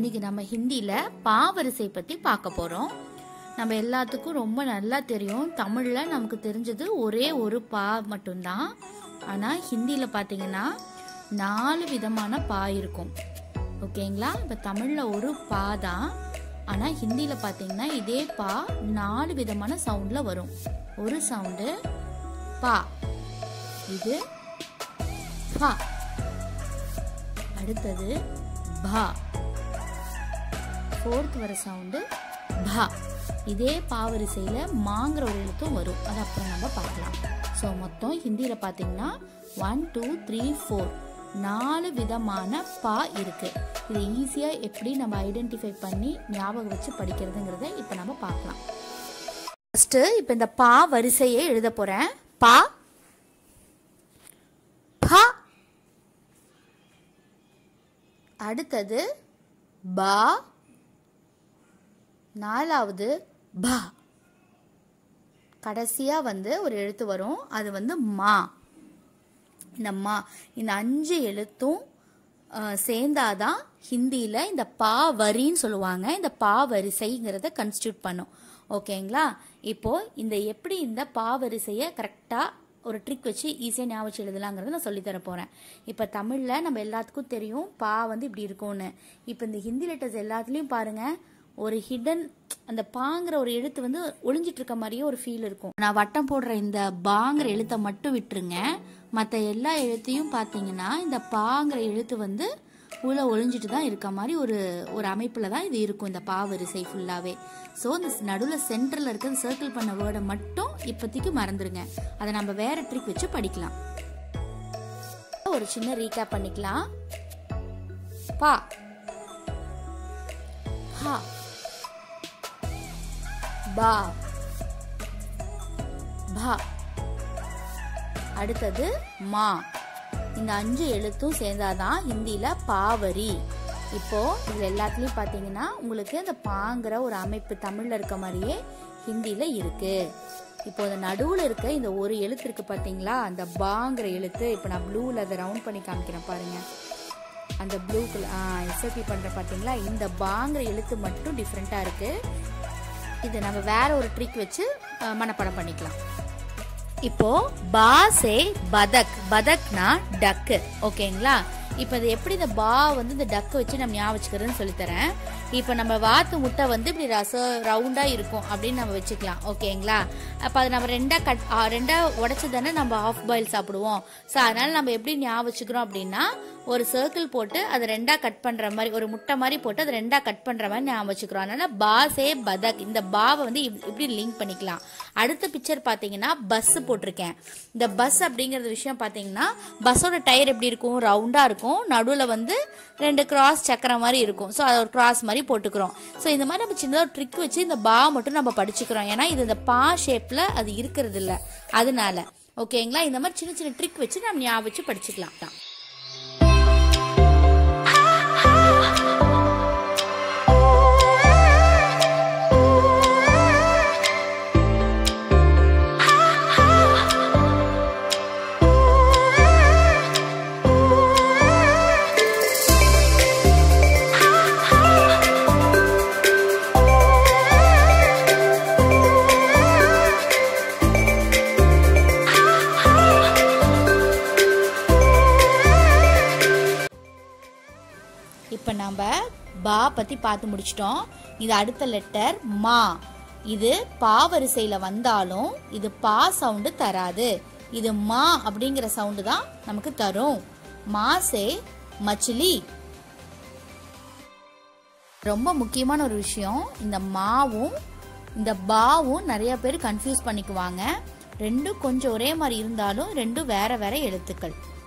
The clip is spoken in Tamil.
இன்னைக்கு நம்ம ஹிந்தியில பாவரிசை பத்தி பார்க்க போறோம் நம்ம எல்லாத்துக்கும் ரொம்ப நல்லா தெரியும் தமிழ்ல நமக்கு தெரிஞ்சது ஒரே ஒரு பா மட்டும்தான் ஆனா ஹிந்தியில பாத்தீங்கன்னா நாலு விதமான பா இருக்கும் ஓகேங்களா இப்ப தமிழ்ல ஒரு பா தான் ஆனா ஹிந்தியில பாத்தீங்கன்னா இதே பா நாலு விதமான சவுண்ட்ல வரும் ஒரு சவுண்டு பா இது பா அடுத்தது பா ஃபோர்த் வர சவுண்டு பா இதே பாவரிசையில மாங்கிற ஒரு எழுத்தும் வரும் அது அப்புறம் நம்ம பார்க்கலாம் ஸோ மொத்தம் ஹிந்தியில் பார்த்தீங்கன்னா ஒன் டூ த்ரீ ஃபோர் நாலு விதமான பா இருக்கு இதை ஈஸியாக எப்படி நம்ம ஐடென்டிஃபை பண்ணி ஞாபகம் வச்சு படிக்கிறதுங்கிறத இப்போ நம்ம பார்க்கலாம் ஃபஸ்ட்டு இப்போ இந்த பா வரிசையை எழுத போகிறேன் பா பா அடுத்தது பா நாலாவது பா கடைசியா வந்து ஒரு எழுத்து வரும் அது வந்து மா இந்த மா இந்த அஞ்சு எழுத்தும் அஹ், சேர்ந்தாதான் ஹிந்தியில இந்த பா வரின்னு சொல்லுவாங்க இந்த பா வரிசைங்கிறத கன்ஸ்டியூட் பண்ணும் ஓகேங்களா இப்போ இந்த எப்படி இந்த பா வரிசையை கரெக்டா ஒரு ட்ரிக் வச்சு ஈஸியாக ஞாபகம் வச்சு எழுதலாங்கிறத நான் சொல்லித் தர போகிறேன் இப்போ தமிழில் நம்ம எல்லாத்துக்கும் தெரியும் பா வந்து இப்படி இருக்கும்னு இப்போ இந்த ஹிந்தி லெட்டர்ஸ் எல்லாத்துலேயும் பாருங்க ஒரு ஹிடன் அந்த பாங்கிற ஒரு எழுத்து வந்து ஒளிஞ்சிட்டு இருக்க மாதிரியே ஒரு ஃபீல் இருக்கும் நான் வட்டம் போடுற இந்த பாங்கிற எழுத்தை மட்டும் விட்டுருங்க மற்ற எல்லா எழுத்தையும் பார்த்தீங்கன்னா இந்த பாங்கிற எழுத்து வந்து உள்ள ஒளிஞ்சிட்டு தான் இருக்க மாதிரி ஒரு ஒரு அமைப்பில் தான் இது இருக்கும் இந்த பா வரிசை ஃபுல்லாகவே ஸோ இந்த நடுவில் சென்டரில் இருக்கிற சர்க்கிள் பண்ண வேர்டை மட்டும் இப்போதைக்கு மறந்துடுங்க அதை நம்ம வேற ட்ரிக் வச்சு படிக்கலாம் ஒரு சின்ன ரீகேப் பண்ணிக்கலாம் பா பா பா பா அடுத்தது மா இந்த அஞ்சு எழுத்தும் சேர்ந்தாதான் ஹிந்தியில பாவரி இப்போ இதுல எல்லாத்துலயும் பாத்தீங்கன்னா உங்களுக்கு இந்த பாங்கிற ஒரு அமைப்பு தமிழ்ல இருக்க மாதிரியே ஹிந்தியில இருக்கு இப்போ இந்த நடுவுல இருக்க இந்த ஒரு எழுத்து இருக்கு பாத்தீங்களா அந்த பாங்கிற எழுத்து இப்போ நான் ப்ளூல அதை ரவுண்ட் பண்ணி காமிக்கிறேன் பாருங்க அந்த ப்ளூ கலர் சர்க்கிள் பண்ற பாத்தீங்களா இந்த பாங்கிற எழுத்து மட்டும் டிஃப்ரெண்டா இருக்கு இது நம்ம வேற ஒரு ட்ரிக் வச்சு அஹ், மனப்பாடம் பண்ணிக்கலாம் இப்போ பாசே பதக் பதக்னா டக்கு ஓகேங்களா இப்போ இது எப்படி இந்த பா வந்து இந்த டக்கு வச்சு நம்ம ஞாபகம் வச்சுக்கிறதுன்னு சொல்லித்தரேன் இப்போ நம்ம வாத்து முட்டை வந்து இப்படி ரச ரவுண்டா இருக்கும் அப்படின்னு நம்ம வச்சுக்கலாம் ஓகேங்களா அப்போ அது நம்ம ரெண்டா கட் ஆ, ரெண்டா உடைச்சு தானே நம்ம ஆஃப் பாயில் சாப்பிடுவோம் ஸோ அதனால நம்ம எப்படி ஞாபகம் வச்சுக்கிறோம் அப்படின்னா ஒரு சர்க்கிள் போட்டு அதை ரெண்டா கட் பண்ற மாதிரி ஒரு முட்டை மாதிரி போட்டு அதை ரெண்டா கட் பண்ற மாதிரி ஞாபகம் வச்சுக்கிறோம் அதனால பாசே பதக் இந்த பாவை வந்து இப்- இப்படி லிங்க் பண்ணிக்கலாம் அடுத்த பிக்சர் பாத்தீங்கன்னா பஸ் போட்டிருக்கேன் இந்த பஸ் அப்படிங்கறது விஷயம் பாத்தீங்கன்னா பஸ்ஸோட டயர் எப்படி இருக்கும் ரவுண்டா இருக்கும் நடுவுல வந்து ரெண்டு கிராஸ் சக்கரம் மாதிரி இருக்கும் ஸோ அதை ஒரு கிராஸ் மாதிரி போட்டுக்கிறோம் ஸோ இந்த மாதிரி நம்ம சின்னதாக ஒரு ட்ரிக் வச்சு இந்த பா மட்டும் நம்ம படிச்சுக்கிறோம் ஏன்னா இது இந்த பா ஷேப்ல அது இருக்கிறது இல்ல அதனால ஓகேங்களா இந்த மாதிரி சின்ன சின்ன ட்ரிக் வச்சு நம்ம ஞாபகம் வச்சு படிச்சுக்கலாம் தான் இப்போ நம்ம பா பத்தி பார்த்து முடிச்சிட்டோம் இது அடுத்த லெட்டர் மா இது பா வரிசையில வந்தாலும் இது பா சவுண்டு தராது இது மா அப்படிங்கிற சவுண்டு தான் நமக்கு தரும் மாசே மச்சிலி ரொம்ப முக்கியமான ஒரு விஷயம் இந்த மாவும் இந்த பாவும் நிறைய பேர் கன்ஃபியூஸ் பண்ணிக்குவாங்க ரெண்டும் கொஞ்சம் ஒரே மாதிரி இருந்தாலும் ரெண்டும் வேற வேற எழுத்துக்கள்